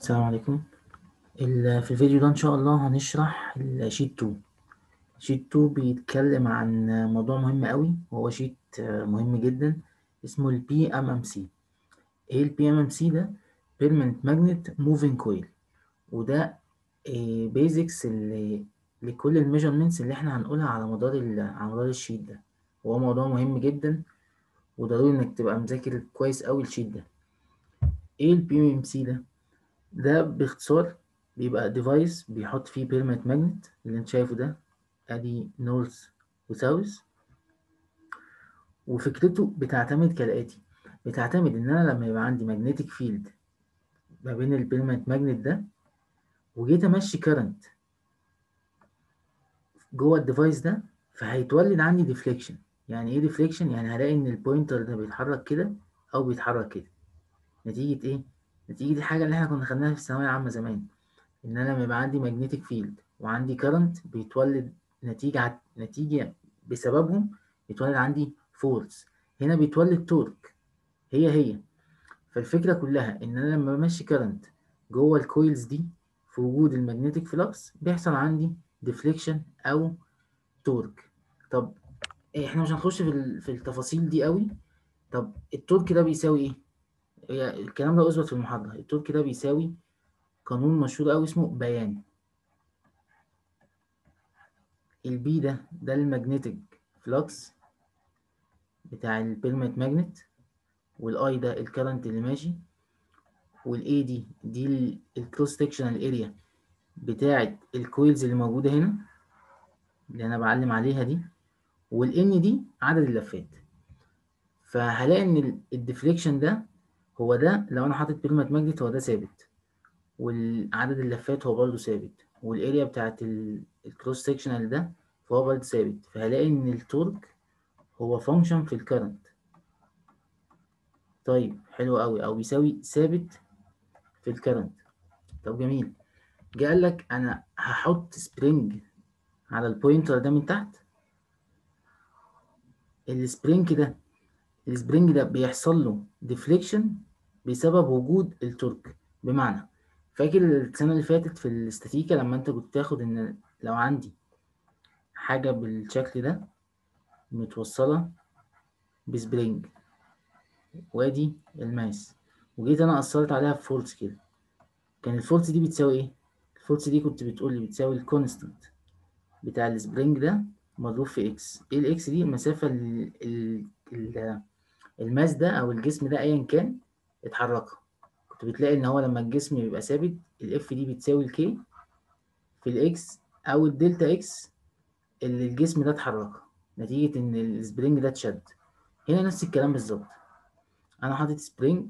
السلام عليكم ال- في الفيديو ده إن شاء الله هنشرح الشيت 2 شيت 2 بيتكلم عن موضوع مهم قوي وهو شيت آه، مهم جدا اسمه ال PMMC ايه ال PMMC ده Permanent Magnet Moving Coil وده بيزكس لكل الميجرمنتس اللي احنا هنقولها على مدار ال- على مدار الشيت ده وهو موضوع مهم جدا وضروري انك تبقى مذاكر كويس قوي الشيت ده ايه ال PMMC ده ده باختصار بيبقى ديفايس بيحط فيه بيرمنت ماجنت اللي انت شايفه ده ادي نورث وساوث وفكرته بتعتمد كالاتي بتعتمد ان انا لما يبقى عندي ماجنتيك فيلد ما بين البيرمنت ماجنت ده وجيت امشي كارنت جوه الديفايس ده فهيتولد عندي ديفليكشن يعني ايه ديفليكشن يعني هلاقي ان البوينتر ده بيتحرك كده او بيتحرك كده نتيجة ايه نتيجة الحاجة اللي احنا كنا خدناها في الثانوية العامة زمان ان انا لما يبقى عندي ماجنتيك فيلد وعندي كارنت بيتولد نتيجة عت... نتيجة بسببهم بيتولد عندي فورس هنا بيتولد تورك هي هي فالفكرة كلها ان انا لما بمشي كارنت جوه الكويلز دي في وجود الماجنتيك فلكس بيحصل عندي ديفليكشن او تورك طب احنا مش هنخش في ال- في التفاصيل دي قوي طب التورك ده بيساوي ايه هي الكلام ده اثبت في المحاضرة التورك ده بيساوي قانون مشهور قوي اسمه بيان البي ده ده الماجنتيك فلكس بتاع البيرمنت ماجنت والاي ده الكرنت اللي ماشي والاي دي دي الكروس سكشنال اريا بتاعه الكويلز اللي موجوده هنا اللي انا بعلم عليها دي والان دي عدد اللفات فهلاقي ان الديفليكشن ده هو ده لو انا حاطط بيرمنت ماجنت هو ده ثابت والعدد اللفات هو برضه ثابت والاريا بتاعت الكروس سكشنال ده فهو برضه ثابت فهلاقي ان التورك هو فانكشن في الكرنت طيب حلو قوي او بيساوي ثابت في الكرنت طب جميل جه قال لك انا هحط سبرينج على البوينتر ده من تحت السبرينج ده السبرينج ده بيحصل له ديفليكشن بسبب وجود التورك بمعنى فاكر السنة اللي فاتت في الاستاتيكا لما انت كنت تاخد ان لو عندي حاجة بالشكل ده متوصلة بسبرينج وادي الماس وجيت انا اثرت عليها بفورس كده كان الفورس دي بتساوي ايه الفورس دي كنت بتقول لي بتساوي الكونستانت بتاع السبرينج ده مضروب في اكس ايه الاكس دي المسافة ال ال ال الماس ده او الجسم ده ايا كان اتحركها كنت بتلاقي ان هو لما الجسم بيبقى ثابت الاف دي بتساوي الكي في الاكس او الدلتا اكس اللي الجسم ده اتحركها نتيجة ان السبرينج ده اتشد هنا نفس الكلام بالظبط انا حاطط سبرينج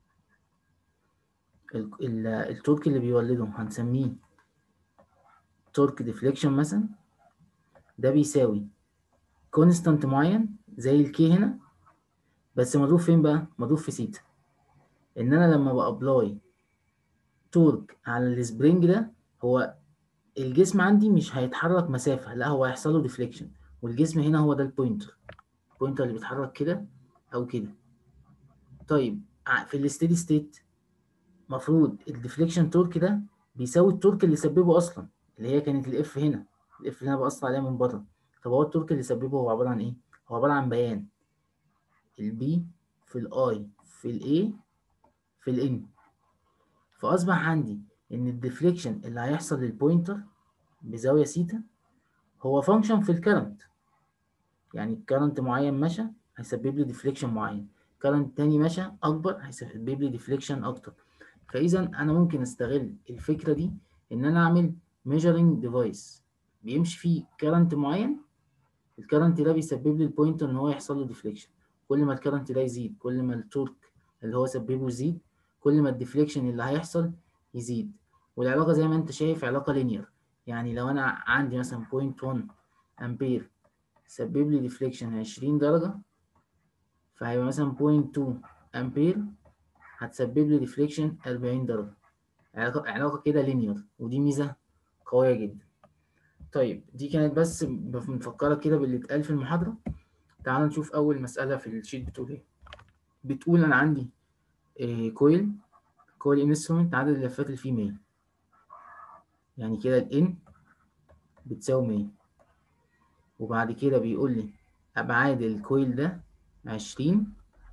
ال- ال- التورك اللي بيولده هنسميه تورك ديفليكشن مثلا ده بيساوي كونستانت معين زي الكي هنا بس مضروب فين بقى مضروب في سيتا ان انا لما بابلاي تورك على السبرينج ده هو الجسم عندي مش هيتحرك مسافة لا هو هيحصل له ديفليكشن والجسم هنا هو ده البوينتر البوينتر اللي بيتحرك كده او كده طيب ع- في الستيدي ستيت مفروض الديفليكشن تورك ده بيساوي التورك اللي سببه اصلا اللي هي كانت الاف هنا الاف اللي انا بقص عليها من بره طب هو التورك اللي سببه هو عباره عن ايه هو عباره عن بيان البي في الاي في الاي في الان فاصبح عندي ان الديفليكشن اللي هيحصل للبوينتر بزاويه سيتا هو فانكشن في الكرنت يعني الكرنت معين مشى هيسبب لي ديفليكشن معين كرنت تاني مشى اكبر هيسبب لي ديفليكشن اكتر فاذا انا ممكن استغل الفكره دي ان انا اعمل measuring device بيمشي فيه كرنت معين الكرنت ده بيسبب لي البوينتر ان هو يحصل له ديفليكشن كل ما الكرنت ده يزيد كل ما التورك اللي هو سببه يزيد كل ما الديفليكشن اللي هيحصل يزيد والعلاقه زي ما انت شايف علاقه لينير يعني لو انا عندي مثلا 0.1 امبير سبب لي ديفليكشن 20 درجه فهيبقى مثلا 0.2 امبير هتسبب لي ديفليكشن 40 درجه علاقه علاقه كده لينير ودي ميزه قويه جدا طيب دي كانت بس بنفكرك كده باللي اتقال في المحاضره تعال نشوف اول مساله في الشيت بتقول ايه بتقول انا عندي إيه كويل كويل انسترومنت عدد اللفات اللي فيه 100 يعني كده ال N بتساوي 100 وبعد كده بيقول لي أبعاد الكويل ده 20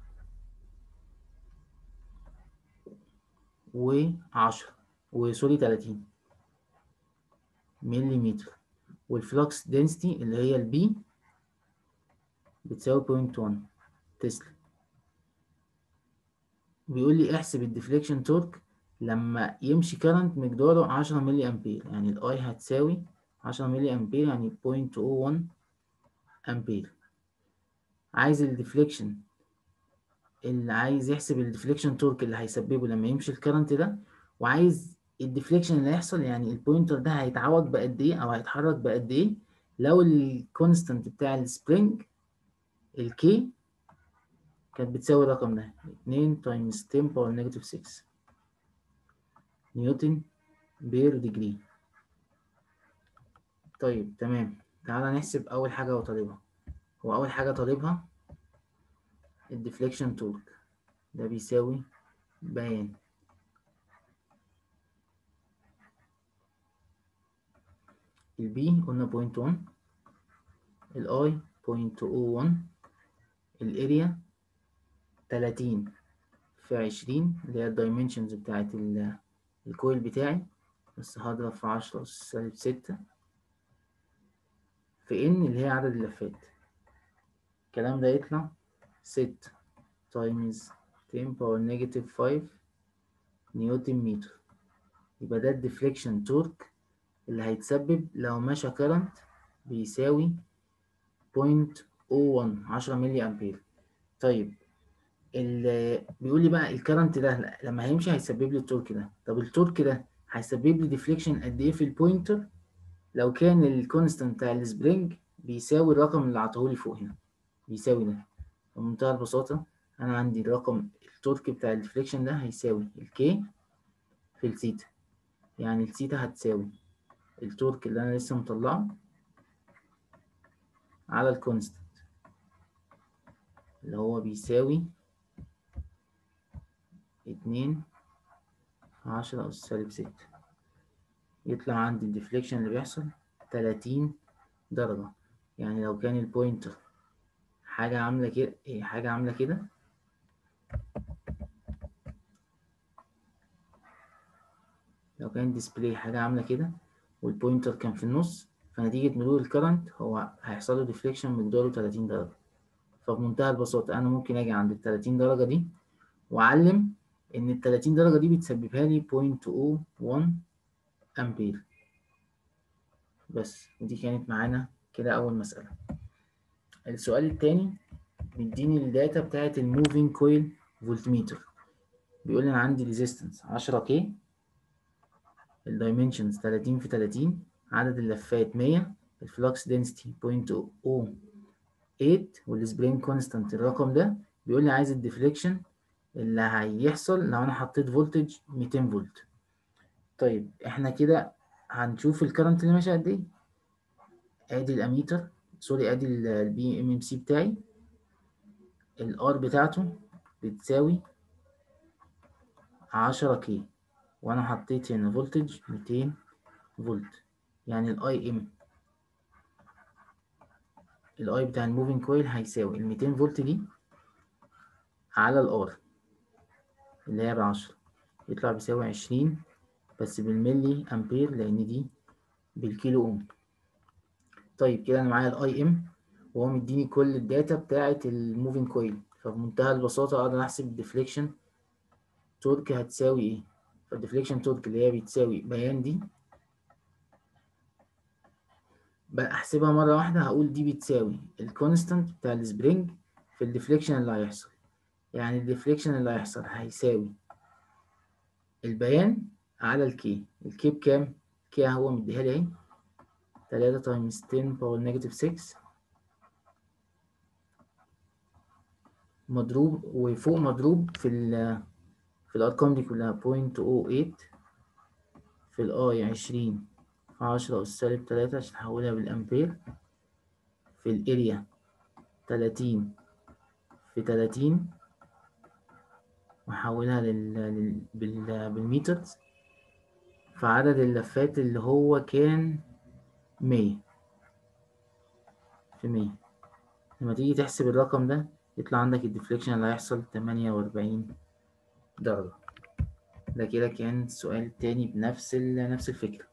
و10 وسوري 30 مليمتر والفلكس دنسيتي اللي هي البي بتساوي 0.1 تسلا بيقول لي احسب الديفليكشن تورك لما يمشي كارنت مقداره 10 ملي امبير يعني الاي هتساوي 10 ملي امبير يعني 0.01 امبير عايز الديفليكشن اللي عايز يحسب الديفليكشن تورك اللي هيسببه لما يمشي الكرنت ده وعايز الديفليكشن اللي هيحصل يعني البوينتر ده هيتعوج بقد ايه او هيتحرك بقد ايه لو الكونستانت بتاع السبرينج الكي كانت بتساوي الرقم ده 2 تايمز 10 باور نيجاتيف 6 نيوتن بير ديجري طيب تمام تعالى نحسب اول حاجه هو طالبها هو اول حاجه طالبها الديفليكشن تورك ده بيساوي بيان البي قلنا بوينت 1 الاي بوينت او 1 الاريا 30 في 20 اللي هي الدايمنشنز بتاعت الكويل بتاعي بس هضرب في 10 أس سالب 6 في ان اللي هي عدد اللفات الكلام ده يطلع 6 تايمز 10 باور نيجاتيف 5 نيوتن متر يبقى ده الديفليكشن تورك اللي هيتسبب لو مشى كرنت بيساوي 0.01 10 ملي امبير طيب اللي بيقول لي بقى الكرنت ده لما هيمشي هيسبب لي التورك ده طب التورك ده هيسبب لي ديفليكشن قد ايه في البوينتر لو كان الكونستانت بتاع السبرينج بيساوي الرقم اللي عطاهولي فوق هنا بيساوي ده بمنتهى البساطة أنا عندي الرقم التورك بتاع الديفليكشن ده هيساوي الكي في الثيتا يعني الثيتا هتساوي التورك اللي أنا لسه مطلعه على الكونستانت اللي هو بيساوي اتنين عشرة أس سالب ستة يطلع عندي الديفليكشن اللي بيحصل تلاتين درجة يعني لو كان البوينتر حاجة عاملة كده إيه حاجة عاملة كده لو كان ديسبلاي حاجة عاملة كده والبوينتر كان في النص فنتيجة مرور الكرنت هو هيحصل له ديفليكشن مقداره 30 درجة فبمنتهى البساطة أنا ممكن أجي عند ال 30 درجة دي وأعلم إن ال 30 درجة دي بتسببها لي 0.01 أمبير بس ودي كانت معانا كده أول مسألة السؤال التاني بيديني الداتا بتاعت الموفينج كويل فولتميتر بيقول لي أنا عندي ريزيستنس 10 كي الدايمنشنز 30 في 30 عدد اللفات 100 الفلكس دنسيتي 0.08 والسبرينج كونستانت الرقم ده بيقول لي عايز الديفليكشن اللي هيحصل لو انا حطيت فولتج 200 فولت طيب احنا كده هنشوف الكرنت اللي ماشي قد ايه ادي الاميتر سوري ادي البي ام ام سي بتاعي الار بتاعته بتساوي 10 كي وانا حطيت هنا فولتج 200 فولت يعني الاي ام الاي بتاع الموفينج كويل هيساوي ال 200 فولت دي على الار اللي هي بعشرة يطلع بيساوي عشرين بس بالملي امبير لان دي بالكيلو اوم طيب كده انا معايا الاي ام وهو مديني كل الداتا بتاعه الموفينج كويل فبمنتهى البساطه اقدر احسب الديفليكشن تورك هتساوي ايه فالديفليكشن تورك اللي هي بتساوي بيان دي بحسبها مرة واحدة هقول دي بتساوي الكونستانت بتاع السبرينج في الديفليكشن اللي هيحصل يعني الديفليكشن اللي هيحصل هيساوي البيان على الكي الكي بكام؟ كي هو مديها لي اهي تلاتة تايمز 10 باور نيجاتيف 6 مضروب وفوق مضروب في ال في الأرقام دي كلها بوينت أو إيت في الآي عشرين في عشرة أس سالب تلاتة عشان أحولها بالأمبير في الأريا تلاتين في تلاتين واحولها لل... لل... بال... بالميترز فعدد اللفات اللي هو كان مية في مية لما تيجي تحسب الرقم ده يطلع عندك الديفليكشن اللي هيحصل تمانية وأربعين درجة ده كده كان السؤال التاني بنفس ال... نفس الفكرة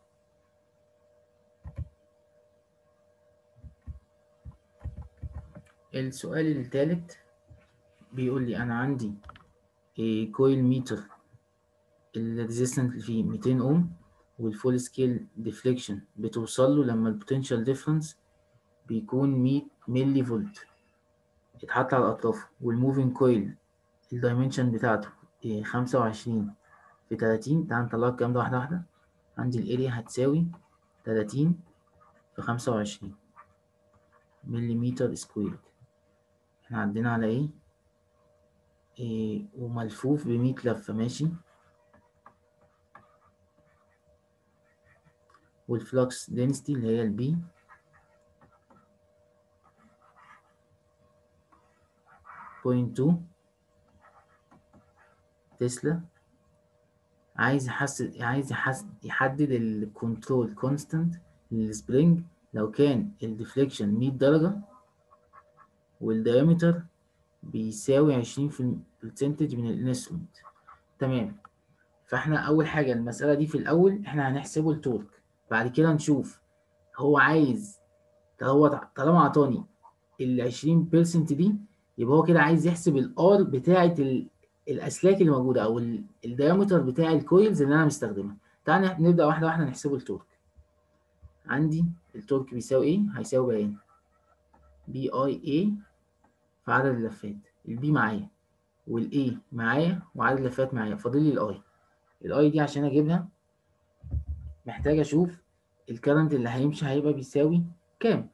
السؤال التالت بيقول لي أنا عندي كويل ميتر الريزيستنت اللي فيه 200 اوم والفول سكيل ديفليكشن بتوصل له لما البوتنشال ديفرنس بيكون 100 ملي فولت اتحط على اطرافه والموفينج كويل الدايمنشن بتاعته خمسة وعشرين في تلاتين تعال نطلع الكلام ده واحدة واحدة عندي الاريا هتساوي تلاتين في خمسة وعشرين مليمتر سكوير احنا عدينا على ايه إيه وملفوف بمية لفة ماشي والفلكس دينستي اللي هي البي بوينت تو تسلا عايز يحسد عايز يحسد يحدد الكنترول كونستانت للسبرينج لو كان الديفليكشن 100 درجة والديامتر بيساوي عشرين في البرسنتج من الانسترومنت تمام فاحنا اول حاجة المسألة دي في الاول احنا هنحسبه التورك بعد كده نشوف هو عايز هو طالما عطاني ال 20% دي يبقى هو كده عايز يحسب الار بتاعة الاسلاك اللي موجودة او الديامتر بتاع الكويلز اللي انا مستخدمها تعالى نبدأ واحدة واحدة نحسبه التورك عندي التورك بيساوي ايه؟ هيساوي بيان بي اي اي في عدد اللفات البي معايا والاي معايا وعدد اللفات معايا فاضل لي الاي الاي دي عشان اجيبها محتاج اشوف الكرنت اللي هيمشي هيبقى بيساوي كام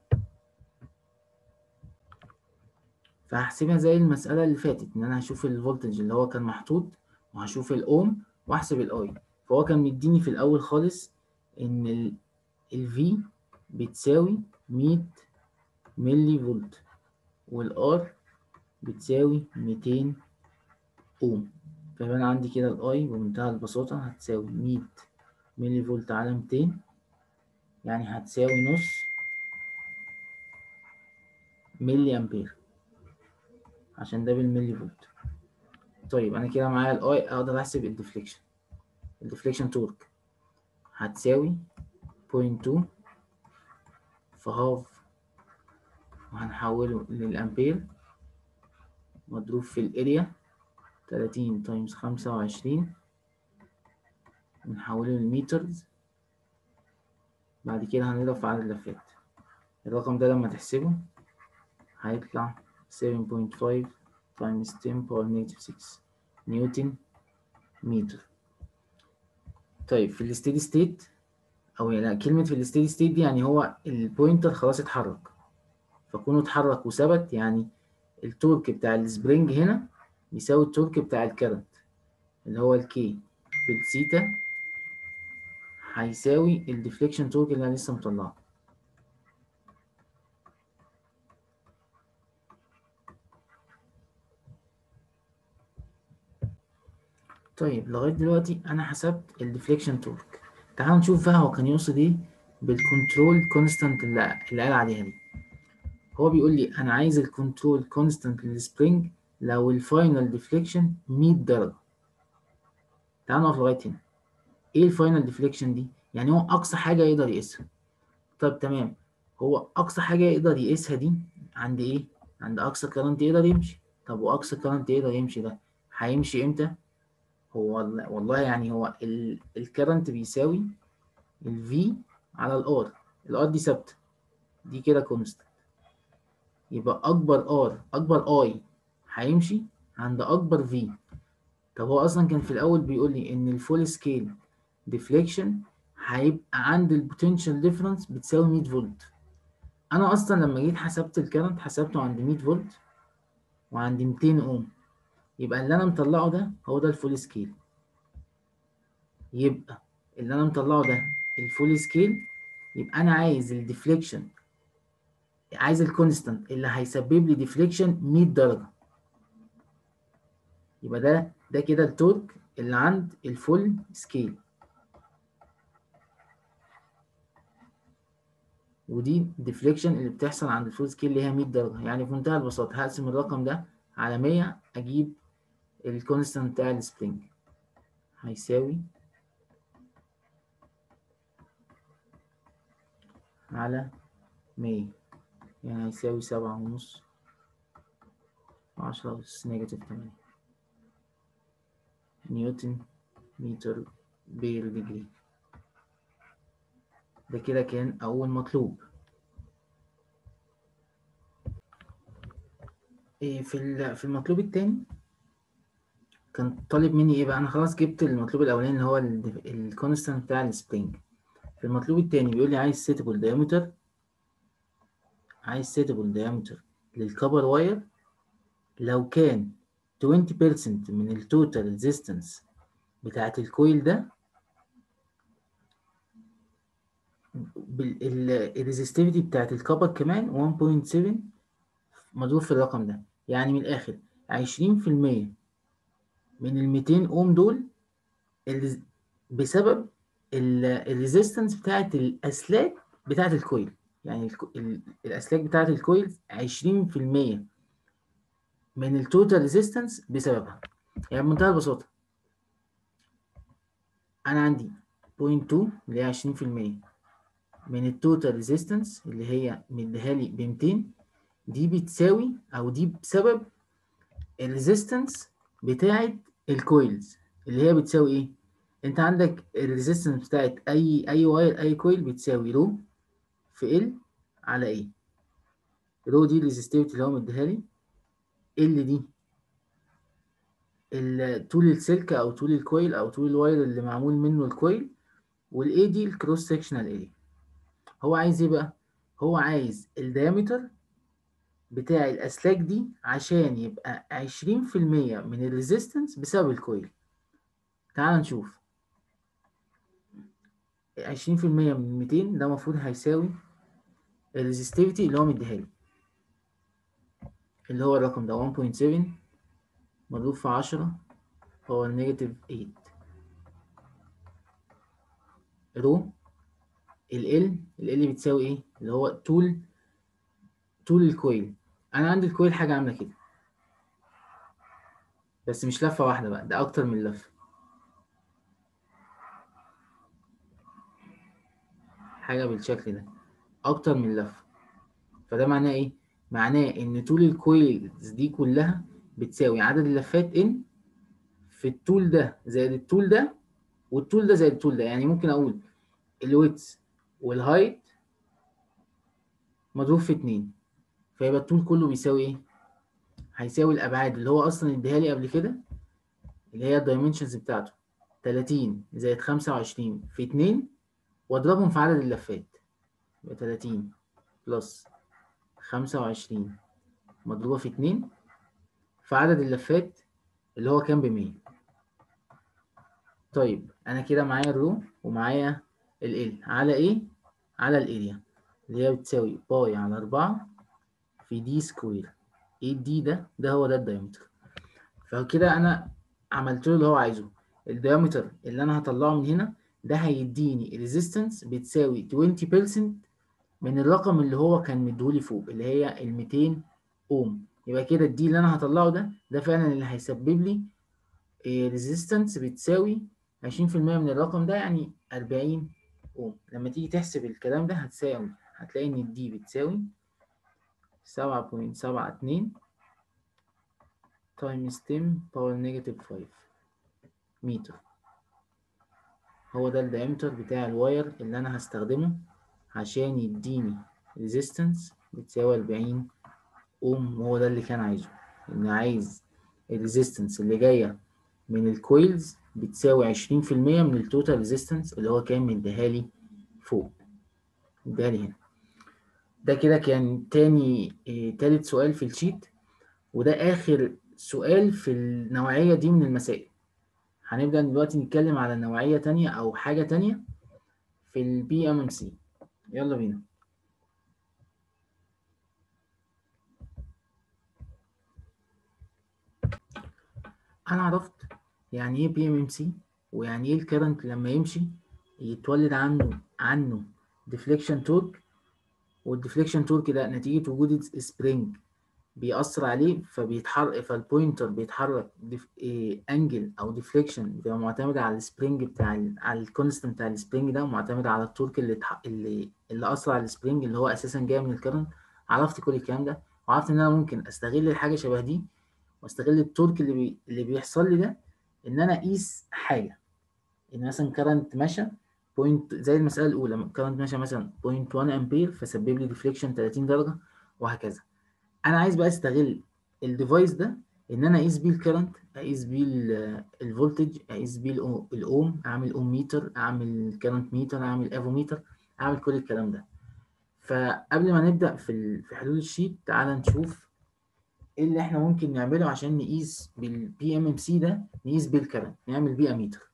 فهحسبها زي المسألة اللي فاتت إن أنا هشوف الفولتج اللي هو كان محطوط وهشوف الأوم وأحسب الأي فهو كان مديني في الأول خالص إن ال ال V بتساوي مية ملي فولت والآر بتساوي ميتين أوم فيبقى أنا عندي كده الأي بمنتهى البساطة هتساوي مية ملي فولت على ميتين يعني هتساوي نص ملي أمبير عشان ده بالملي فولت طيب انا كده معايا الاي اقدر احسب الديفليكشن الديفليكشن تورك هتساوي بوينت تو في هاف وهنحوله للامبير مضروب في الاريا تلاتين تايمز خمسة وعشرين ونحوله للميترز بعد كده هنضرب في عدد اللفات الرقم ده لما تحسبه هيطلع 7.5 times 10 power negative 6 نيوتن متر طيب في الستيدي ستيت او يعني كلمة في الستيدي ستيت دي يعني هو البوينتر خلاص اتحرك فكونه اتحرك وثبت يعني التورك بتاع السبرينج هنا بيساوي التورك بتاع الكرنت اللي هو الكي في الثيتا هيساوي الديفليكشن تورك اللي انا لسه مطلعه طيب لغاية دلوقتي أنا حسبت الديفليكشن تورك تعالوا نشوف بقى هو كان يقصد إيه بالكنترول كونستانت اللي, اللي قال عليها دي هو بيقول لي أنا عايز الكنترول كونستانت للسبرينج لو الفاينل ديفليكشن 100 درجة تعالوا نقف لغاية هنا إيه الفاينل ديفليكشن دي؟ يعني هو أقصى حاجة يقدر يقيسها طب تمام هو أقصى حاجة يقدر يقيسها دي عند إيه؟ عند أقصى كرنت يقدر يمشي طب وأقصى كرنت يقدر يمشي ده هيمشي إمتى؟ هو والله يعني هو الكرنت بيساوي ال V على ال R ال R دي ثابتة دي كده كونستانت يبقى أكبر R أكبر I هيمشي عند أكبر V طب هو أصلا كان في الأول بيقول لي إن الفول سكيل ديفليكشن هيبقى عند البوتنشال ديفرنس بتساوي 100 فولت أنا أصلا لما جيت حسبت الكرنت حسبته عند 100 فولت وعند 200 أوم يبقى اللي انا مطلعه ده هو ده الفول سكيل يبقى اللي انا مطلعه ده الفول سكيل يبقى انا عايز الديفليكشن عايز الكونستانت اللي هيسبب لي ديفليكشن 100 درجه يبقى ده ده كده التورك اللي عند الفول سكيل ودي الديفليكشن اللي بتحصل عند الفول سكيل اللي هي 100 درجة يعني في منتهى البساطة هقسم الرقم ده على 100 أجيب الكونستانت بتاع السبرينج هيساوي على 100 يعني هيساوي سبعة ونص عشرة أس نيجاتيف تمانية نيوتن متر بير ديجري ده كده كان أول مطلوب إيه في ال- في المطلوب التاني كان طالب مني ايه بقى انا خلاص جبت المطلوب الاولاني اللي هو الكونستانت بتاع السبرينج في المطلوب التاني بيقول لي عايز سيتابل diameter عايز سيتابل diameter للكبر واير لو كان 20% من التوتال ريزيستنس بتاعت الكويل ده الريزستيفيتي بتاعت الكبر كمان 1.7 مضروب في الرقم ده يعني من الاخر 20% من ال 200 اوم دول الرز- بسبب الريزيستنس بتاعت الاسلاك بتاعت الكويل يعني الكو- ال- الاسلاك بتاعت الكويل 20% من التوتال ريزيستنس بسببها يعني بمنتهى البساطه انا عندي 0.2 اللي هي 20% من التوتال ريزيستنس اللي هي مديها لي ب 200 دي بتساوي او دي بسبب الريزيستنس بتاعت الكويلز اللي هي بتساوي ايه انت عندك الريزيستنس بتاعت اي اي واير اي كويل بتساوي رو في ال على ايه رو دي الريزستيفيتي اللي هو مديها لي ال دي ال- طول السلك او طول الكويل او طول الواير اللي معمول منه الكويل والاي دي الكروس سكشنال اريا هو عايز ايه بقى هو عايز الديامتر بتاع الاسلاك دي عشان يبقى 20% من الريزيستنس بسبب الكويل تعال نشوف 20% من 200 ده المفروض هيساوي الريزستيفيتي اللي هو مديها لي اللي هو الرقم ده 1.7 مضروب في 10 هو النيجاتيف 8 رو ال ال ال ال بتساوي ايه اللي هو طول طول الكويل انا عندي الكويل حاجه عامله كده بس مش لفه واحده بقى ده اكتر من لفه حاجه بالشكل ده اكتر من لفه فده معناه ايه معناه ان طول الكويلز دي كلها بتساوي عدد اللفات ان في الطول ده زائد الطول ده والطول ده زائد الطول ده يعني ممكن اقول الويتس والهايت مضروب في اتنين فيبقى الطول كله بيساوي ايه هيساوي الابعاد اللي هو اصلا اديها لي قبل كده اللي هي الدايمنشنز بتاعته 30 زائد 25 في 2 واضربهم في عدد اللفات يبقى 30 بلس 25 مضروبة في 2 في عدد اللفات اللي هو كام ب 100 طيب انا كده معايا الرو ومعايا ال ال على ايه على الاريا اللي هي بتساوي باي على 4 في دي سكوير ايه الدي ده ده هو ده الدايمتر فكده انا عملت له اللي هو عايزه الدايمتر اللي انا هطلعه من هنا ده هيديني ريزيستنس بتساوي 20% من الرقم اللي هو كان مديهولي فوق اللي هي ال 200 اوم يبقى كده الدي اللي انا هطلعه ده ده فعلا اللي هيسبب لي ريزيستنس بتساوي 20% من الرقم ده يعني 40 اوم لما تيجي تحسب الكلام ده هتساوي هتلاقي ان الدي بتساوي 7.72 تايمز 10 باور نيجاتيف 5 متر هو ده الدايمتر بتاع الواير اللي انا هستخدمه عشان يديني ريزيستنس بتساوي 40 اوم وهو ده اللي كان عايزه ان عايز الريزيستنس اللي جايه من الكويلز بتساوي 20% من التوتال ريزيستنس اللي هو كان مديها لي فوق مديها لي هنا ده كده كان تاني إيه تالت سؤال في الشيت وده آخر سؤال في النوعية دي من المسائل هنبدأ دلوقتي نتكلم على نوعية تانية أو حاجة تانية في البي ام ام سي يلا بينا أنا عرفت يعني ايه بي ام ام سي ويعني ايه الكرنت لما يمشي يتولد عنه عنه ديفليكشن تورك والديفليكشن تورك ده نتيجة وجود سبرينج بيأثر عليه فبيتحرك فالبوينتر بيتحرك ديف... إيه انجل او ديفليكشن بتبقى معتمدة على السبرينج بتاع ال... على الكونستنت بتاع السبرينج ده ومعتمد على التورك اللي تح... اللي اللي أثر على السبرينج اللي هو اساسا جاي من الكرنت عرفت كل الكلام ده وعرفت ان انا ممكن استغل الحاجة شبه دي واستغل التورك اللي بي... اللي بيحصل لي ده ان انا اقيس حاجة ان مثلا كرنت مشى بوينت زي المسألة الأولى كرنت ماشي مثلا 0.1 أمبير فسبب لي ديفليكشن 30 درجة وهكذا أنا عايز بقى أستغل الديفايس ده إن أنا أقيس بيه الكرنت أقيس بيه الفولتج أقيس بيه الأوم أعمل أوم ميتر أعمل كرنت ميتر أعمل أفوميتر أعمل كل الكلام ده فقبل ما نبدأ في في حلول الشيت تعالى نشوف إيه اللي إحنا ممكن نعمله عشان نقيس بالبي إم إم سي ده نقيس بيه الكرنت نعمل بيه أميتر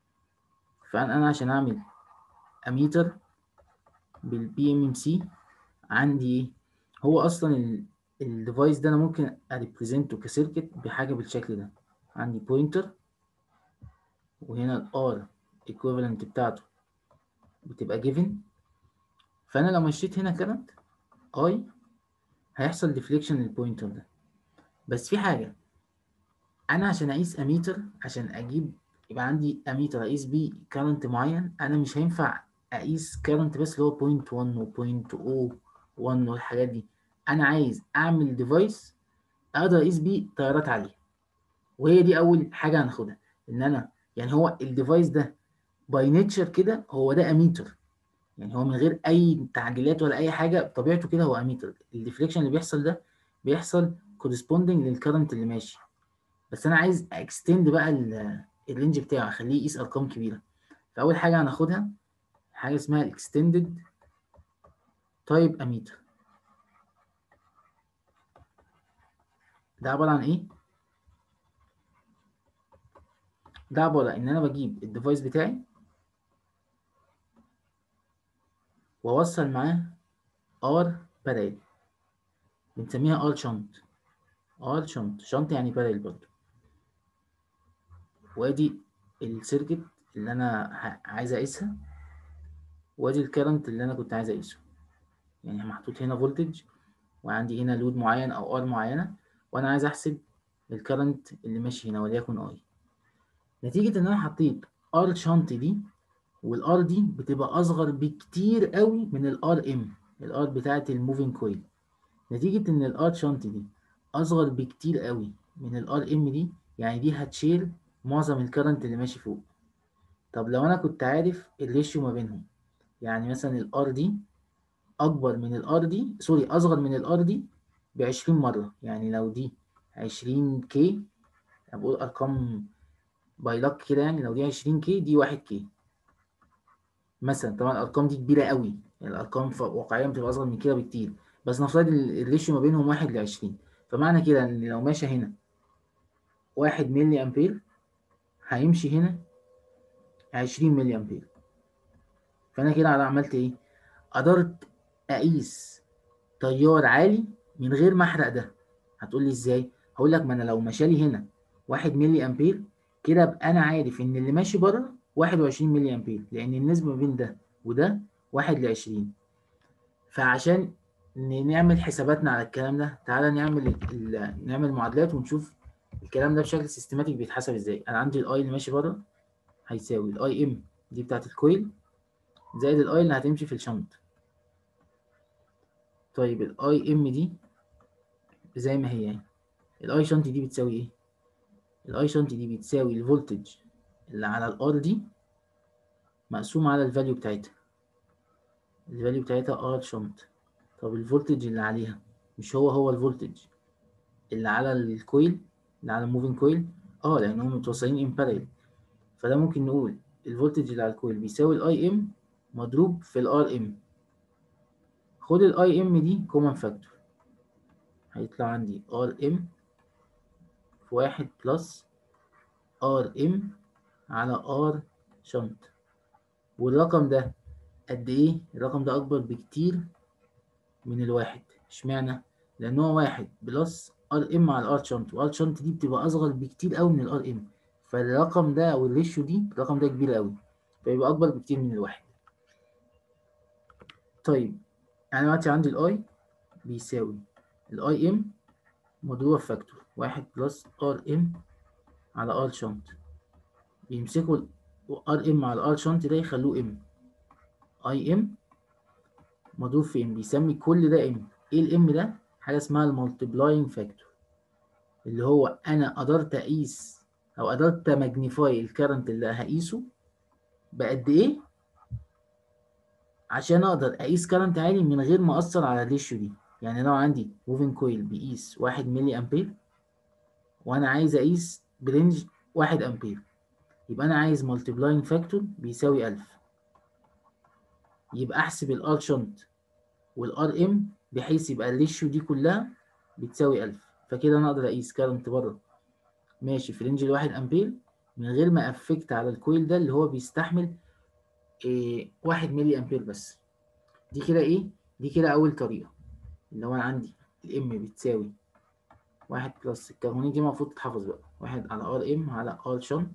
فانا عشان اعمل اميتر بالبي ام ام سي عندي ايه هو اصلا الديفايس ده انا ممكن اريبريزنته كسيركت بحاجه بالشكل ده عندي بوينتر وهنا الار ايكويفالنت بتاعته بتبقى جيفن فانا لو مشيت هنا كرنت اي هيحصل ديفليكشن للبوينتر ده بس في حاجه انا عشان اقيس اميتر عشان اجيب يبقى عندي اميتر اقيس بيه كارنت معين انا مش هينفع اقيس كارنت بس اللي هو 0.1 و 0.01 والحاجات دي انا عايز اعمل ديفايس اقدر اقيس بيه تيارات عاليه وهي دي اول حاجه هناخدها ان انا يعني هو الديفايس ده باي نيتشر كده هو ده اميتر يعني هو من غير اي تعديلات ولا اي حاجه بطبيعته كده هو اميتر الديفليكشن اللي بيحصل ده بيحصل كورسبوندنج للكرنت اللي ماشي بس انا عايز اكستند بقى الرينج بتاعه اخليه يقيس ارقام كبيره فاول حاجه هناخدها حاجه اسمها الاكستندد تايب اميتر ده عباره عن ايه ده عباره ان انا بجيب الديفايس بتاعي واوصل معاه ار بارال بنسميها ار شنط ار شنط شنط يعني بارال برضه وادي السيركت اللي انا عايز اقيسها وادي الكرنت اللي انا كنت عايز اقيسه يعني محطوط هنا فولتج وعندي هنا لود معين او ار معينه وانا عايز احسب الكرنت اللي ماشي هنا وليكن اي نتيجه ان انا حطيت ار شنط دي والار دي بتبقى اصغر بكتير قوي من الار ام الار بتاعه الموفينج كويل نتيجه ان الار شنط دي اصغر بكتير قوي من الار ام دي يعني دي هتشيل معظم الكرنت اللي ماشي فوق طب لو انا كنت عارف الريشيو ما بينهم يعني مثلا الار دي اكبر من الار دي سوري اصغر من الار دي ب 20 مره يعني لو دي 20 كي بقول ارقام باي لك كده يعني لو دي 20 كي دي 1 كي مثلا طبعا الارقام دي كبيره قوي يعني الارقام واقعيا بتبقى اصغر من كده بكتير بس نفترض الريشيو ما بينهم 1 ل 20 فمعنى كده ان لو ماشي هنا 1 ملي امبير هيمشي هنا 20 ملي امبير فانا كده عملت ايه قدرت اقيس تيار عالي من غير ما احرق ده هتقول لي ازاي هقول لك ما انا لو مشالي هنا 1 ملي امبير كده ابقى انا عارف ان اللي ماشي بره 21 ملي امبير لان النسبه ما بين ده وده 1 ل 20 فعشان نعمل حساباتنا على الكلام ده تعالى نعمل نعمل معادلات ونشوف الكلام ده بشكل سيستماتيك بيتحسب ازاي انا عندي الاي اللي ماشي بره هيساوي الاي ام دي بتاعت الكويل زائد الاي اللي هتمشي في الشنط طيب الاي ام دي زي ما هي يعني الاي شنط دي بتساوي ايه الاي شنط دي بتساوي الفولتج اللي على الار دي مقسوم على الفاليو بتاعتها الفاليو بتاعتها ار شنط طب الفولتج اللي عليها مش هو هو الفولتج اللي على الكويل اللي على الموفينج كويل اه لانهم متوصلين ان بارallel فده ممكن نقول الفولتج اللي على الكويل بيساوي الاي ام مضروب في الار ام خد الاي ام دي كومن فاكتور هيطلع عندي ار ام في واحد بلس ار ام على ار شنط والرقم ده قد ايه الرقم ده اكبر بكتير من الواحد اشمعنى لان هو واحد بلس ار ام على الار شنط والار شنط دي بتبقى اصغر بكتير قوي من الار ام فالرقم ده او الريشيو دي الرقم ده كبير قوي فيبقى اكبر بكتير من الواحد طيب انا دلوقتي عندي الاي بيساوي الاي ام مضروبة في فاكتور واحد بلس ار ام على ار شنط بيمسكوا ار ام على ار شنط ده يخلوه ام اي ام مضروب في ام بيسمي كل ده ام ايه الام ده حاجه اسمها المالتيبلاينج فاكتور اللي هو انا قدرت اقيس او قدرت ماجنيفاي الكرنت اللي هقيسه بقد ايه عشان اقدر اقيس كرنت عالي من غير ما اثر على الريشيو دي يعني لو عندي موفين كويل بيقيس واحد ملي امبير وانا عايز اقيس برينج واحد امبير يبقى انا عايز مالتيبلاينج فاكتور بيساوي ألف يبقى احسب الار شنت والار ام بحيث يبقى الريشيو دي كلها بتساوي 1000 فكده انا اقدر اقيس كارنت بره ماشي في رينج الواحد امبير من غير ما افكت على الكويل ده اللي هو بيستحمل إيه واحد ملي امبير بس دي كده ايه دي كده اول طريقه اللي هو انا عندي الام بتساوي واحد بلس القوانين دي المفروض تتحفظ بقى واحد على ار ام على ار شنت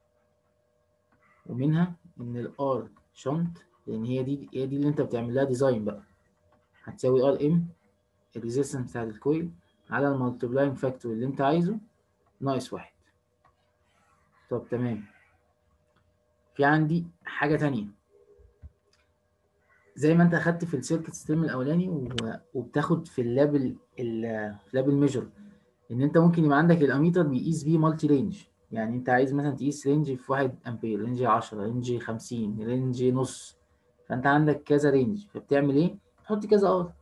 ومنها ان الار شنت لان هي دي هي دي اللي انت بتعمل لها ديزاين بقى هتساوي ار ام الريزيستنس بتاعت الكويل على المالتيبلاينج فاكتور اللي انت عايزه ناقص واحد طب تمام في عندي حاجة تانية زي ما انت اخدت في السيركت ستيم الاولاني وبتاخد في اللابل اللابل ميجر ان انت ممكن يبقى عندك الاميتر بيقيس بيه مالتي رينج يعني انت عايز مثلا تقيس رينج في واحد امبير رينج 10 رينج 50 رينج نص فانت عندك كذا رينج فبتعمل ايه تحط كذا ار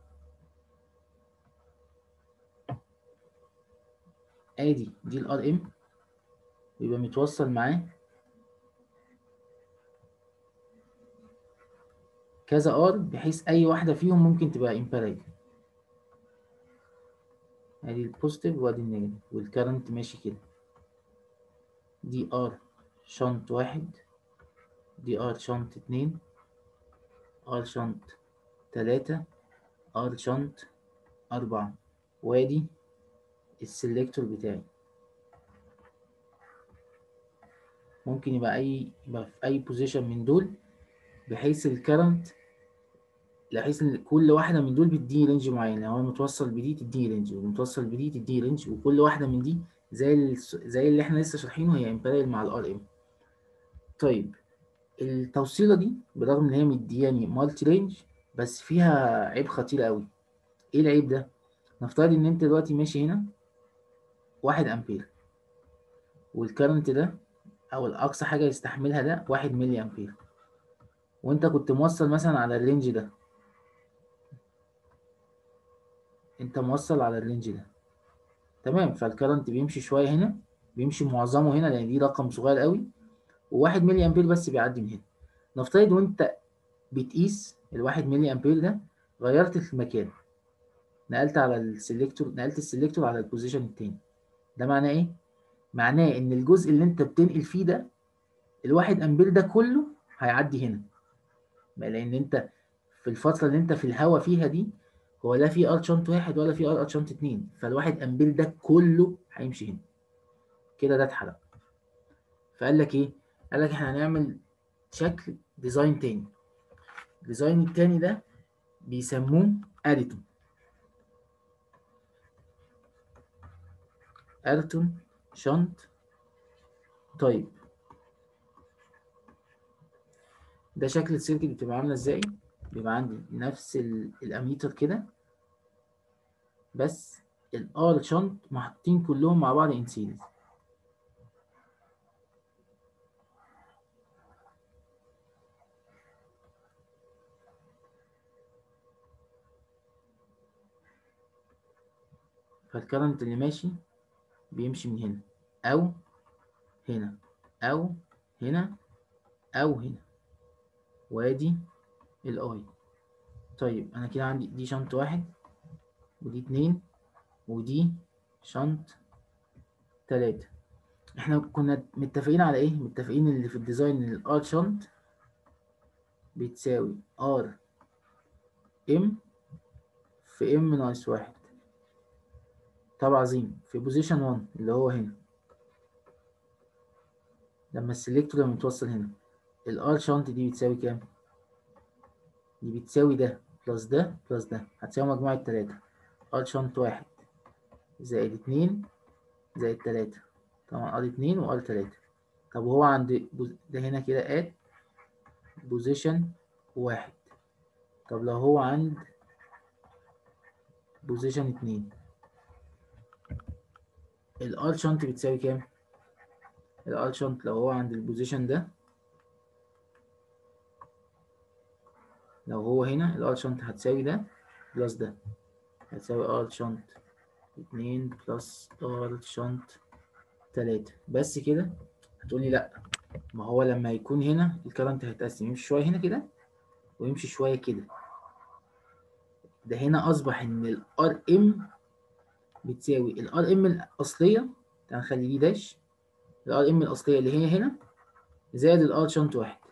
ادي دي الار ام ويبقى متوصل معاه كذا ار بحيث اي واحده فيهم ممكن تبقى امبيريال ادي البوزيتيف وادي النيجاتيف والكرنت ماشي كده دي ار شنط واحد دي ار شنط اتنين ار شنط تلاتة ار شنط أربعة وادي السلكتور بتاعي ممكن يبقى أي يبقى في أي بوزيشن من دول بحيث الكرنت بحيث ان كل واحده من دول بتديني رينج معين لو هو متوصل بدي تديني رينج ومتوصل بدي تديني رينج وكل واحده من دي زي ال... زي اللي احنا لسه شارحينه هي امبيريال مع الار ام طيب التوصيله دي بالرغم ان هي مدياني مالتي رينج بس فيها عيب خطير قوي ايه العيب ده نفترض ان انت دلوقتي ماشي هنا واحد امبير والكرنت ده او الاقصى حاجه يستحملها ده واحد ملي امبير وانت كنت موصل مثلا على الرينج ده انت موصل على الرينج ده تمام فالكرنت بيمشي شويه هنا بيمشي معظمه هنا لان دي رقم صغير قوي وواحد ملي امبير بس بيعدي من هنا نفترض وانت بتقيس الواحد ملي امبير ده غيرت المكان نقلت على السلكتور نقلت السلكتور على البوزيشن التاني ده معناه ايه معناه ان الجزء اللي انت بتنقل فيه ده الواحد امبير ده كله هيعدي هنا لان انت في الفتره اللي انت في الهوا فيها دي هو لا في ار شنط واحد ولا في ار شنط اتنين فالواحد امبير ده كله هيمشي هنا كده ده اتحرق فقال لك ايه قال لك احنا هنعمل شكل ديزاين تاني الديزاين التاني ده بيسموه اريتون اريتون شنط طيب ده شكل السيركت بتبقى عامله ازاي بيبقى عندي نفس الاميتر كده بس الار شنط محطوطين كلهم مع بعض ان سيريز فالكرنت اللي ماشي بيمشي من هنا او هنا او هنا او هنا وادي الاي طيب انا كده عندي دي شنط واحد ودي اتنين ودي شنط تلاتة احنا كنا متفقين على ايه متفقين اللي في الديزاين ان الار شنط بتساوي ار ام في ام ناقص واحد طب عظيم في بوزيشن 1 اللي هو هنا لما السلكتور لما متوصل هنا الار شنط دي بتساوي كام؟ دي بتساوي ده بلس ده بلس ده هتساوي مجموع التلاتة ار شنط واحد زائد اتنين زائد تلاتة طبعا ار اتنين وار تلاتة طب وهو عند بوز- ده هنا كده اد بوزيشن واحد طب لو هو عند بوزيشن اتنين الار شنط بتساوي كام؟ الار شنط لو هو عند البوزيشن ده لو هو هنا الار شنط هتساوي ده بلس ده هتساوي ار شنط اتنين بلس ار شنط تلاتة بس كده هتقولي لأ ما هو لما يكون هنا الكرنت هيتقسم يمشي شوية هنا كده ويمشي شوية كده ده هنا أصبح إن ال RM بتساوي ال RM الأصلية تعال نخلي دي داش ال RM الأصلية اللي هي هنا زائد ال R شنط واحد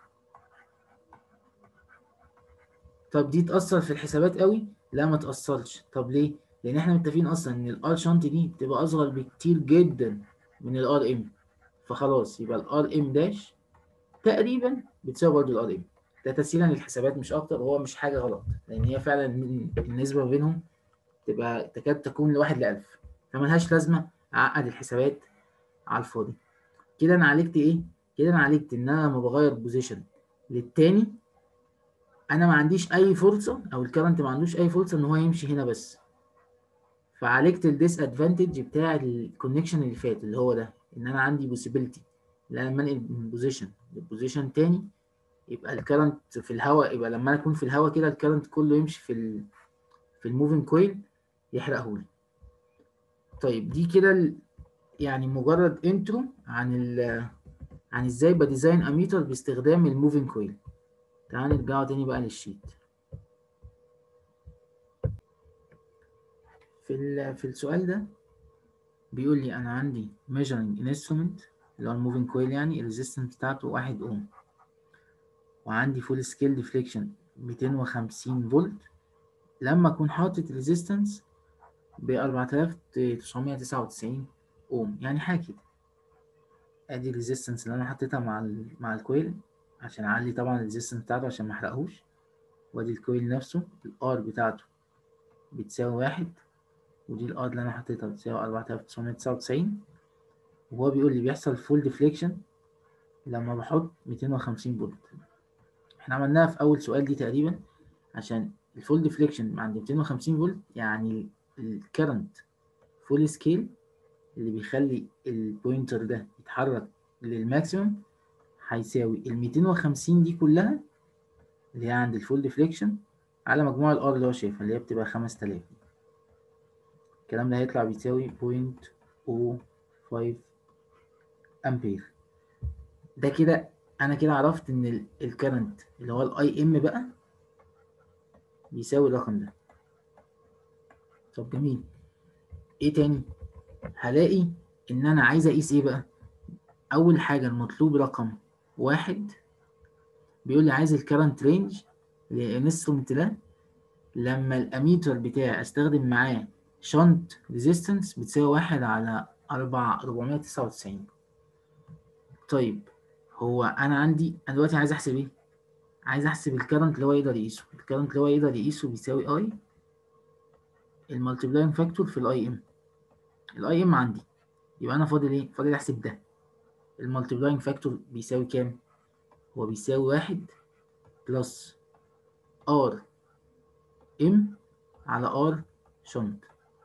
طب دي تأثر في الحسابات قوي؟ لا ما تأثرش طب ليه؟ لأن احنا متفقين أصلا إن ال R شنط دي بتبقى أصغر بكتير جدا من ال RM فخلاص يبقى ال RM داش تقريبا بتساوي برضه ال RM ده تسهيلا للحسابات مش أكتر وهو مش حاجة غلط لأن هي فعلا النسبة ما بينهم تبقى تكاد تكون لواحد لألف فملهاش لازمة أعقد الحسابات على الفاضي كده أنا عالجت إيه؟ كده أنا عالجت إن أنا لما بغير بوزيشن للتاني أنا ما عنديش أي فرصة أو الكرنت ما عندوش أي فرصة إن هو يمشي هنا بس فعالجت الديس ادفانتج بتاع الكونكشن اللي فات اللي هو ده ان انا عندي بوسيبيليتي ان انا لما انقل من بوزيشن لبوزيشن تاني يبقى الكرنت في الهواء يبقى لما انا اكون في الهواء كده الكرنت كله يمشي في ال في الموفينج كويل يحرقهولي طيب دي كده ال- يعني مجرد انترو عن ال عن ازاي بديزاين اميتر باستخدام الموفينج كويل تعال نرجعوا تاني بقى للشيت في ال- في السؤال ده بيقول لي انا عندي measuring instrument اللي هو الموفينج كويل يعني الريزيستنس بتاعته واحد اوم وعندي فول سكيل ديفليكشن 250 فولت لما اكون حاطط ريزيستنس ب 4999 اوم يعني حاجه كده ادي الريزيستنس اللي انا حطيتها مع ال مع الكويل عشان اعلي طبعا الريزيستنس بتاعته عشان ما احرقهوش وادي الكويل نفسه الار بتاعته بتساوي واحد ودي الار اللي انا حطيتها بتساوي 4999 وهو بيقول لي بيحصل فول ديفليكشن لما بحط 250 فولت احنا عملناها في اول سؤال دي تقريبا عشان الفول ديفليكشن عند 250 فولت يعني الكرنت فول سكيل اللي بيخلي البوينتر ده يتحرك للماكسيمم هيساوي ال 250 دي كلها اللي هي عند الفول ديفليكشن على مجموع الار اللي هو شايفها اللي هي بتبقى 5000 الكلام ده هيطلع بيساوي 0.05 امبير ده كده انا كده عرفت ان الكرنت اللي هو الاي ام بقى بيساوي الرقم ده طب جميل ايه تاني هلاقي ان انا عايز اقيس ايه بقى اول حاجه المطلوب رقم واحد بيقول لي عايز الكرنت رينج للانسترومنت ده لما الاميتر بتاعي استخدم معاه شنت ريزيستنس بتساوي واحد على أربعة أربعمية تسعة وتسعين طيب هو أنا عندي أنا دلوقتي عايز أحسب إيه؟ عايز أحسب الكرنت اللي هو يقدر يقيسه الكرنت اللي هو يقدر يقيسه بيساوي أي المالتيبلاين فاكتور في الأي إم الأي إم عندي يبقى أنا فاضل إيه؟ فاضل أحسب ده المالتيبلاين فاكتور بيساوي كام؟ هو بيساوي واحد بلس ار ام على ار شنط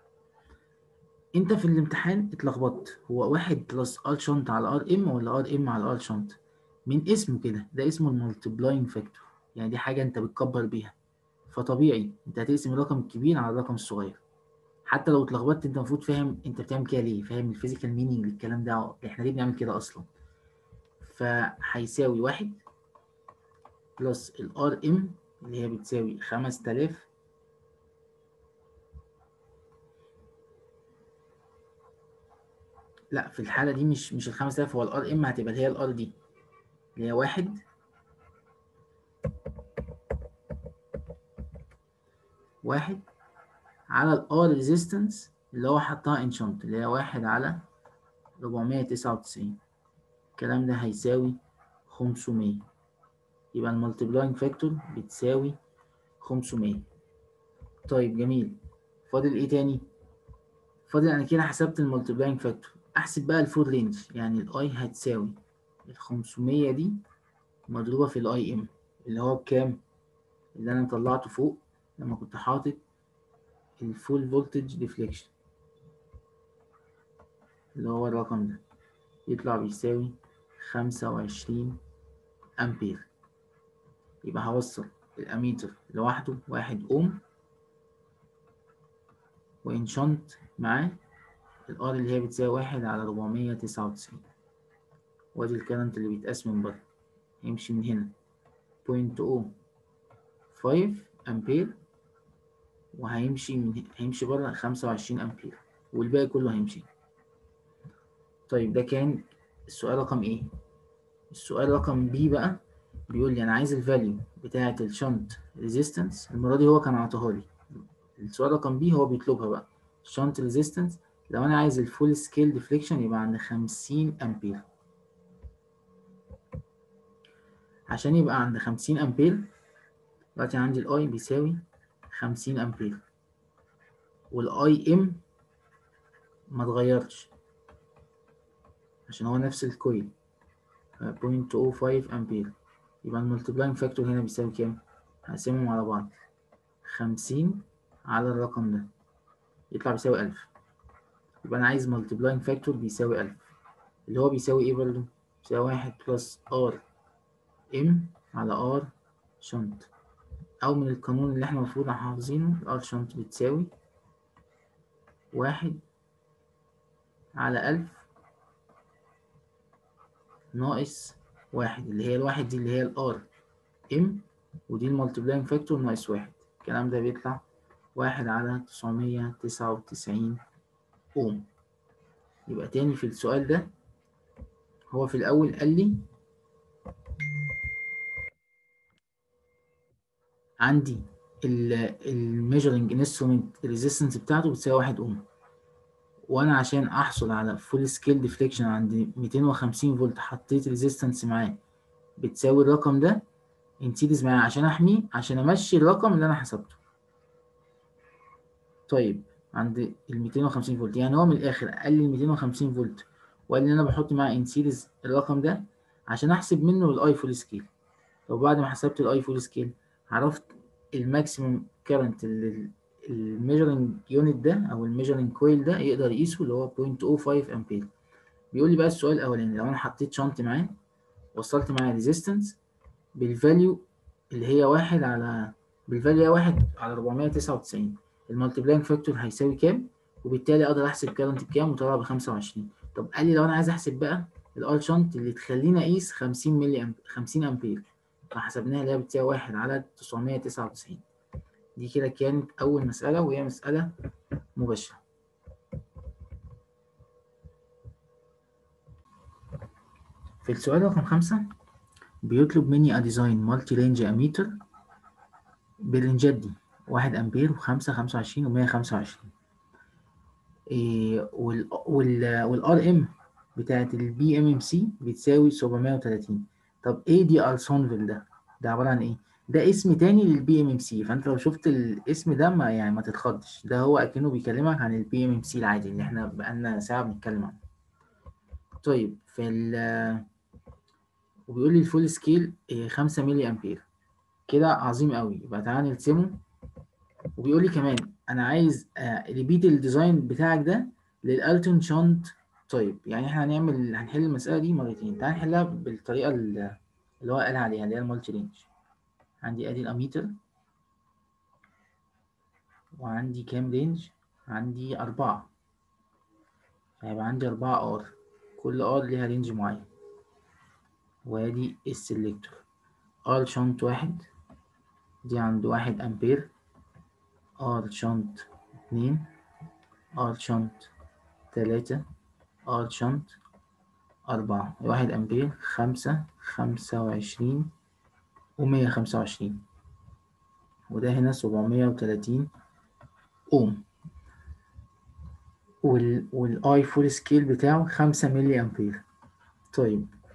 انت في الامتحان اتلخبطت هو واحد بلس ار شنط على ار ام ولا ار ام على ار شنط من اسمه كده ده اسمه المالتيبلاين فاكتور يعني دي حاجه انت بتكبر بيها فطبيعي انت هتقسم الرقم الكبير على الرقم الصغير حتى لو اتلخبطت انت المفروض فاهم انت بتعمل كده ليه فاهم الفيزيكال مينينج للكلام ده احنا ليه بنعمل كده اصلا فهيساوي واحد بلس الار ام اللي هي بتساوي خمس تلاف لا في الحالة دي مش مش ال 5000 هو الار ام هتبقى اللي هي الار دي اللي هي واحد واحد على الار ريزيستنس اللي هو حطها ان شنط اللي هي واحد على 499 الكلام ده هيساوي خمسمية يبقى المالتيبلاينج فاكتور بتساوي خمسمية طيب جميل فاضل ايه تاني فاضل انا كده حسبت المالتيبلاينج فاكتور احسب بقى الفول رينج يعني الاي هتساوي الخمسمية دي مضروبة في الاي ام اللي هو بكام اللي انا طلعته فوق لما كنت حاطط الفول فولتج ديفليكشن اللي هو الرقم ده يطلع بيساوي خمسة وعشرين أمبير يبقى هوصل الأميتر لوحده واحد أوم وإنشنت معاه الآر اللي هي بتساوي واحد على ربعمية تسعة وتسعين وادي الكرنت اللي بيتقاس من بره هيمشي من هنا بوينت أو فايف أمبير وهيمشي من هيمشي بره خمسة وعشرين أمبير والباقي كله هيمشي طيب ده كان السؤال رقم ايه السؤال رقم بي بقى بيقول لي انا عايز الفاليو بتاعه الشنت ريزيستنس المره دي هو كان عطاها لي السؤال رقم بي هو بيطلبها بقى الشنت ريزيستنس لو انا عايز الفول سكيل ديفليكشن يبقى عند 50 امبير عشان يبقى عند 50 امبير دلوقتي عندي الاي بيساوي 50 امبير والاي ام ما اتغيرش عشان هو نفس الكويل 0.05 امبير يبقى الملتبلاينج فاكتور هنا بيساوي كام هقسمهم على بعض 50 على الرقم ده يطلع بيساوي 1000 يبقى انا عايز ملتبلاينج فاكتور بيساوي 1000 اللي هو بيساوي ايه برضه بيساوي واحد بلس ار ام على ار شنت او من القانون اللي احنا المفروض حافظينه الار شنت بتساوي واحد على ألف ناقص واحد اللي هي الواحد دي اللي هي الار ام ودي المالتيبلاينج فاكتور ناقص واحد الكلام ده بيطلع واحد على تسعمية تسعة وتسعين اوم يبقى تاني في السؤال ده هو في الأول قال لي عندي الميجرنج انسترومنت الريزيستنس بتاعته بتساوي واحد اوم وانا عشان احصل على فول سكيل ديفليكشن عند 250 فولت حطيت ريزيستنس معاه بتساوي الرقم ده انسيدز معاه عشان احميه عشان امشي الرقم اللي انا حسبته طيب عند ال 250 فولت يعني هو من الاخر قال لي 250 فولت وقال لي انا بحط معاه انسيدز الرقم ده عشان احسب منه الاي فول سكيل طب بعد ما حسبت الاي فول سكيل عرفت الماكسيمم كارنت اللي الميجرنج يونت ده او الميجرنج كويل ده يقدر يقيسه اللي هو 0.05 امبير بيقول لي بقى السؤال الاولاني لو انا حطيت شنط معاه وصلت معاه ريزيستنس بالفاليو اللي هي واحد على بالفاليو هي واحد على 499 المالتيبلاينج فاكتور هيساوي كام وبالتالي اقدر احسب كارنت بكام وطلع ب 25 طب قال لي لو انا عايز احسب بقى الار شنط اللي تخليني اقيس 50 ملي أمب... 50 امبير فحسبناها اللي هي بتساوي واحد على 999 دي كده كانت أول مسألة وهي مسألة مباشرة في السؤال رقم خمسة بيطلب مني أديزاين مالتي رينج أميتر بالرنجات دي واحد أمبير وخمسة خمسة وعشرين ومية خمسة وعشرين وال وال والار ام بتاعت البي ام ام سي بتساوي سبعمية وتلاتين طب ايه دي ارسونفيل ده؟ ده عبارة عن ايه؟ ده اسم تاني للبي ام ام سي فانت لو شفت الاسم ده ما يعني ما تتخضش ده هو اكنه بيكلمك عن البي ام ام سي العادي اللي احنا بقالنا ساعه بنتكلم عنه طيب في ال وبيقول لي الفول سكيل 5 ملي امبير كده عظيم قوي يبقى تعالى نرسمه وبيقول لي كمان انا عايز ريبيت الديزاين بتاعك ده للالتون شانت طيب يعني احنا هنعمل هنحل المساله دي مرتين تعالى نحلها بالطريقه اللي هو قال عليها اللي هي المالتي رينج عندي ادي الاميتر وعندي كام رينج عندي أربعة هيبقى عندي أربعة ار كل ار ليها رينج معين وادي السلكتور ار شنط واحد دي عند واحد أمبير ار شنط اتنين ار شنط تلاتة ار شنط أربعة واحد أمبير خمسة خمسة وعشرين ومية خمسة وعشرين وده هنا سبعمية وتلاتين أوم وال والاي فول سكيل بتاعه خمسة ملي أمبير طيب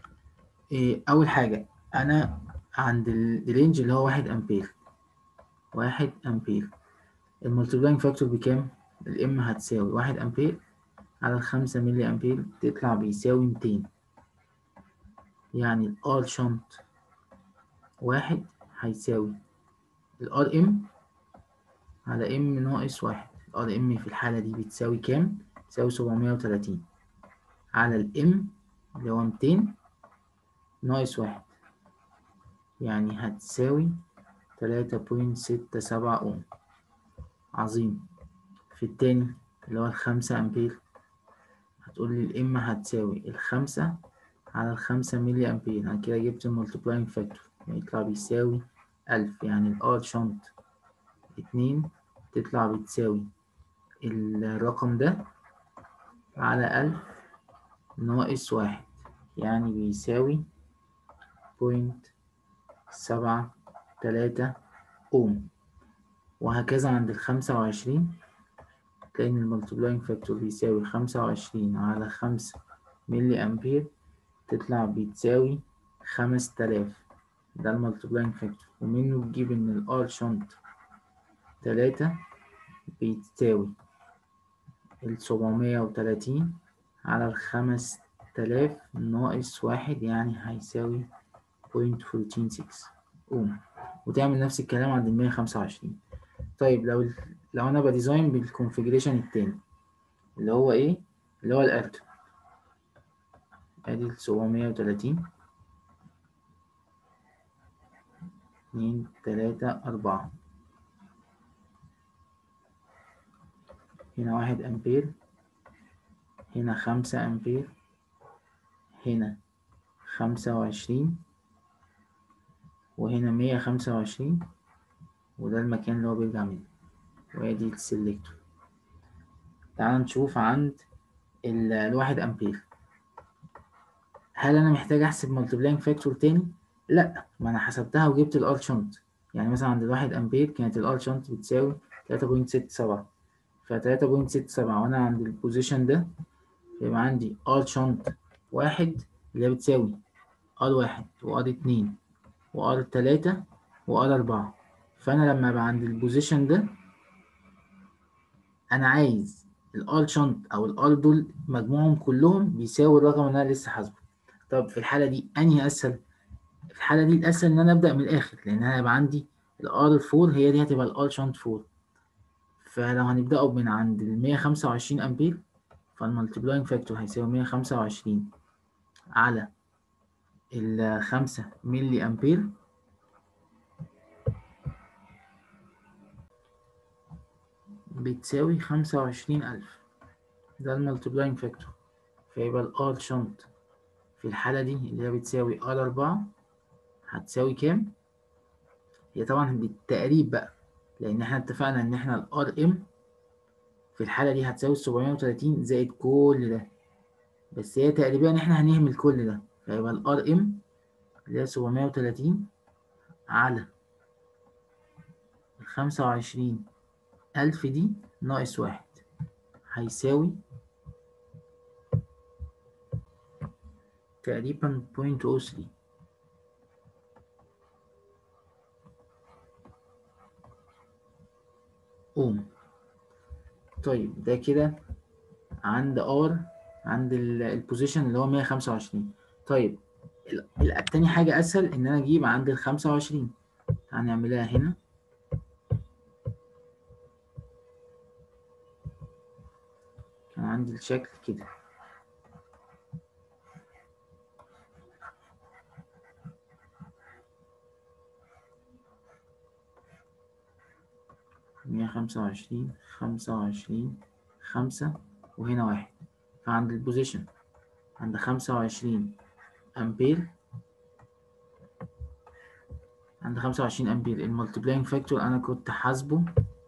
إيه أول حاجة أنا عند الرينج اللي هو واحد أمبير واحد أمبير المولتبلاينج فاكتور بكام؟ الإم هتساوي واحد أمبير على الخمسة ملي أمبير تطلع بيساوي ميتين يعني الار شنط واحد هيساوي الار ام على ام ناقص واحد الار ام في الحالة دي بتساوي كام؟ بتساوي سبعمية وتلاتين على الام اللي هو ميتين ناقص واحد يعني هتساوي تلاتة بوينت ستة سبعة أوم عظيم في التاني اللي هو الخمسة أمبير هتقول لي الإم هتساوي الخمسة على الخمسة ملي أمبير أنا كده جبت المولتبلاينج فاكتور يطلع بيساوي ألف يعني الآر شنط اتنين تطلع بتساوي الرقم ده على ألف ناقص واحد يعني بيساوي بوينت سبعة تلاتة أوم وهكذا عند الخمسة وعشرين تلاقي إن الملتبلاينج فاكتور بيساوي خمسة وعشرين على خمسة ملي أمبير تطلع بتساوي خمس تلاف ده الملتبلاينج فاكتور ومنه تجيب إن الآر شنط تلاتة بتساوي السبعمية وتلاتين على الخمس تلاف ناقص واحد يعني هيساوي بوينت فورتين سكس أوم وتعمل نفس الكلام عند المية خمسة وعشرين طيب لو لو أنا بديزاين بالكونفيجريشن التاني اللي هو إيه؟ اللي هو الأرتو أدي السبعمية وتلاتين اتنين تلاتة أربعة هنا واحد أمبير هنا خمسة أمبير هنا خمسة وعشرين وهنا مية خمسة وعشرين وده المكان اللي هو بيرجع منه وادي السلكتور تعال نشوف عند الواحد أمبير هل أنا محتاج أحسب ملتبلاينج فاكتور تاني؟ لأ ما أنا حسبتها وجبت الآر شنط يعني مثلا عند الواحد أمبير كانت الآر شنط بتساوي تلاتة بوينت ستة سبعة فتلاتة بوينت ستة سبعة وأنا عند البوزيشن ده يبقى عندي ار شنط واحد اللي هي بتساوي ار واحد وار اتنين وار تلاتة وار أربعة فأنا لما أبقى عند البوزيشن ده أنا عايز الار شنط أو الار دول مجموعهم كلهم بيساوي الرقم اللي أنا لسه حاسبه طب في الحالة دي أنهي أسهل؟ في الحالة دي الأسهل إن أنا أبدأ من الآخر لأن أنا هيبقى عندي الار فور هي دي هتبقى الار شنط فور فلو هنبدأه من عند المية خمسة وعشرين أمبير فالملتبلاينج فاكتور هيساوي مية خمسة وعشرين على الخمسة ملي أمبير بتساوي خمسة وعشرين ألف ده الملتبلاينج فاكتور فيبقى الآر شنط في الحالة دي اللي هي بتساوي آر أربعة هتساوي كام؟ هي طبعا بالتقريب بقى لأن احنا اتفقنا إن احنا الآر إم في الحالة دي هتساوي السبعمية وتلاتين زائد كل ده بس هي تقريبا احنا هنهمل كل ده فيبقى الار ام اللي هي سبعمية وتلاتين على الخمسة وعشرين ألف دي ناقص واحد هيساوي تقريبا بوينت أو ثري أوم طيب ده كده عند ار عند البوزيشن اللي هو 125 طيب تاني حاجة أسهل إن أنا أجيب عند ال 25 هنعملها هنا كان عندي الشكل كده مية خمسة وعشرين خمسة وعشرين خمسة وهنا واحد فعند البوزيشن عند خمسة وعشرين أمبير عند خمسة وعشرين أمبير الملتبلاينج فاكتور أنا كنت حاسبه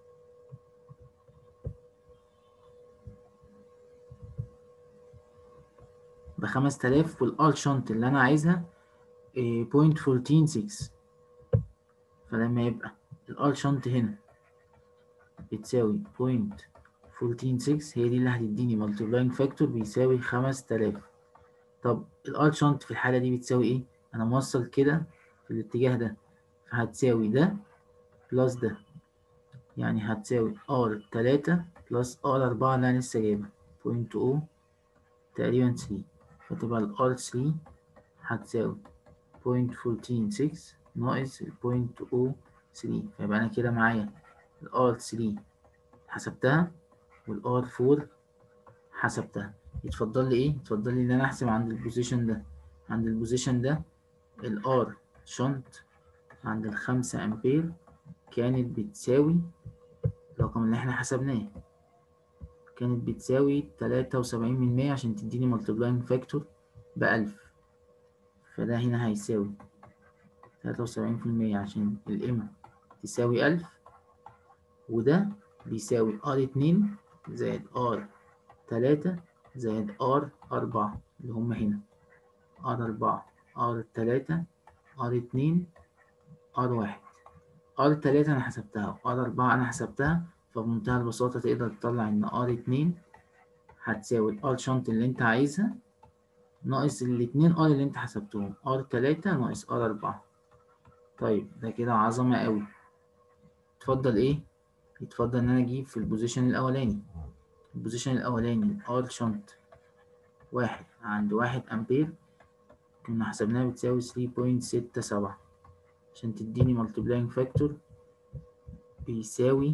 بخمس تلاف والآر شنط اللي أنا عايزها بوينت فورتين سكس فلما يبقى الآر شنط هنا بتساوي بوينت فورتين سكس هي دي اللي هتديني ملتبلاينج فاكتور بيساوي خمس تلاف طب الآر شنط في الحالة دي بتساوي إيه؟ انا موصل كده في الاتجاه ده فهتساوي ده بلس ده يعني هتساوي ار تلاتة بلس ار أربعة اللي أنا لسه جايبها بوينت أو تقريبا ثري فتبقى الار ثري هتساوي بوينت فورتين سكس ناقص البوينت أو ثري فيبقى أنا كده معايا الار ثري حسبتها والار فور حسبتها يتفضل لي ايه؟ يتفضل لي ان انا احسب عند البوزيشن ده عند البوزيشن ده الار شنط عند الخمسة امبير كانت بتساوي الرقم اللي احنا حسبناه كانت بتساوي تلاتة وسبعين من مية عشان تديني ملتبلاين فاكتور بألف فده هنا هيساوي تلاتة وسبعين في المية عشان الإم تساوي ألف وده بيساوي ار اتنين زائد ار تلاتة زائد ار أربعة اللي هما هنا ار أربعة ار تلاتة ار اتنين ار واحد ار تلاتة أنا حسبتها وار أربعة أنا حسبتها فبمنتهى البساطة تقدر تطلع إن ار اتنين هتساوي الار شنط اللي أنت عايزها ناقص الاتنين ار اللي أنت حسبتهم ار تلاتة ناقص ار أربعة طيب ده كده عظمة أوي اتفضل إيه؟ يتفضل إن أنا أجيب في البوزيشن الأولاني البوزيشن الأولاني ار شنط واحد عند واحد أمبير كنا حسبناها بتساوي 3.67 عشان تديني multiplying factor بيساوي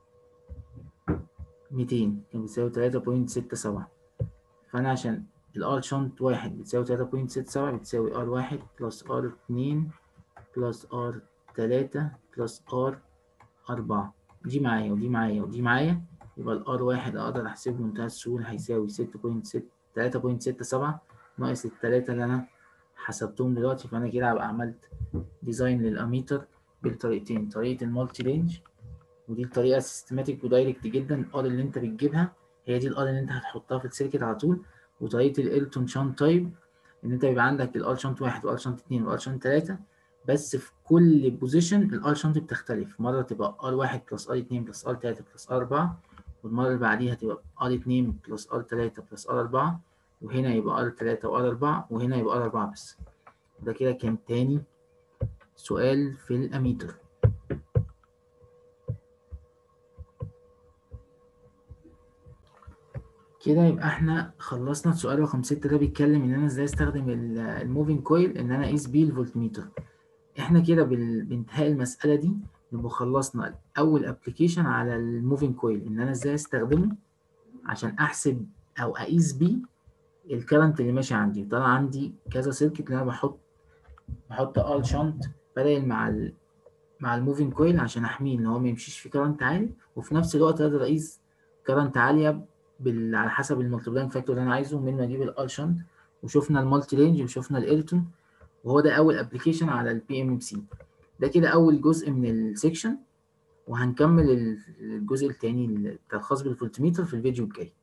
200 كان بيساوي 3.67 فأنا عشان الار شنط واحد بتساوي 3.67 بتساوي ار واحد بلس ار اتنين بلس ار تلاتة بلس ار أربعة دي معايا ودي معايا ودي معايا يبقى الار واحد أقدر أحسبه بمنتهى السهولة هيساوي ستة بوينت ست تلاتة بوينت ستة سبعة ناقص التلاتة اللي أنا حسبتهم دلوقتي فأنا كده هبقى عملت ديزاين للأميتر بالطريقتين طريقة المالتي رينج ودي الطريقة سيستماتيك ودايركت جدا الار اللي أنت بتجيبها هي دي الار اللي أنت هتحطها في السيركت على طول وطريقة الإلتون شانت تايب إن أنت بيبقى عندك الار شانت واحد والار شانت اتنين والار شانت تلاتة بس في كل بوزيشن الار شنط بتختلف مرة تبقى ار واحد بلس ار اتنين بلس ار تلاتة بلس ار أربعة والمرة اللي بعديها تبقى ار اتنين بلس ار تلاتة بلس ار أربعة وهنا يبقى ار تلاتة وار أربعة وهنا يبقى ار أربعة بس ده كده كان تاني سؤال في الأميتر كده يبقى احنا خلصنا السؤال رقم ستة ده بيتكلم ان انا ازاي استخدم الموفينج كويل ان انا اقيس بيه الفولتميتر احنا كده بال- بانتهاء المسألة دي نبقى خلصنا أول ابلكيشن على الموفينج كويل إن أنا إزاي أستخدمه عشان أحسب أو أقيس بيه الكرنت اللي ماشي عندي طبعا عندي كذا سيركت اللي أنا بحط بحط ار شنط بدل مع ال مع الموفينج كويل عشان أحميه إن هو ما يمشيش في كرنت عالي وفي نفس الوقت أقدر أقيس كرنت عالية بال... على حسب الملتبلاين فاكتور اللي أنا عايزه من ما أجيب الار شنط وشفنا المالتي رينج وشفنا الإيرتون وهو ده اول ابلكيشن على البي ام ام سي ده كده اول جزء من السكشن وهنكمل الجزء الثاني الخاص بالفولتميتر في الفيديو الجاي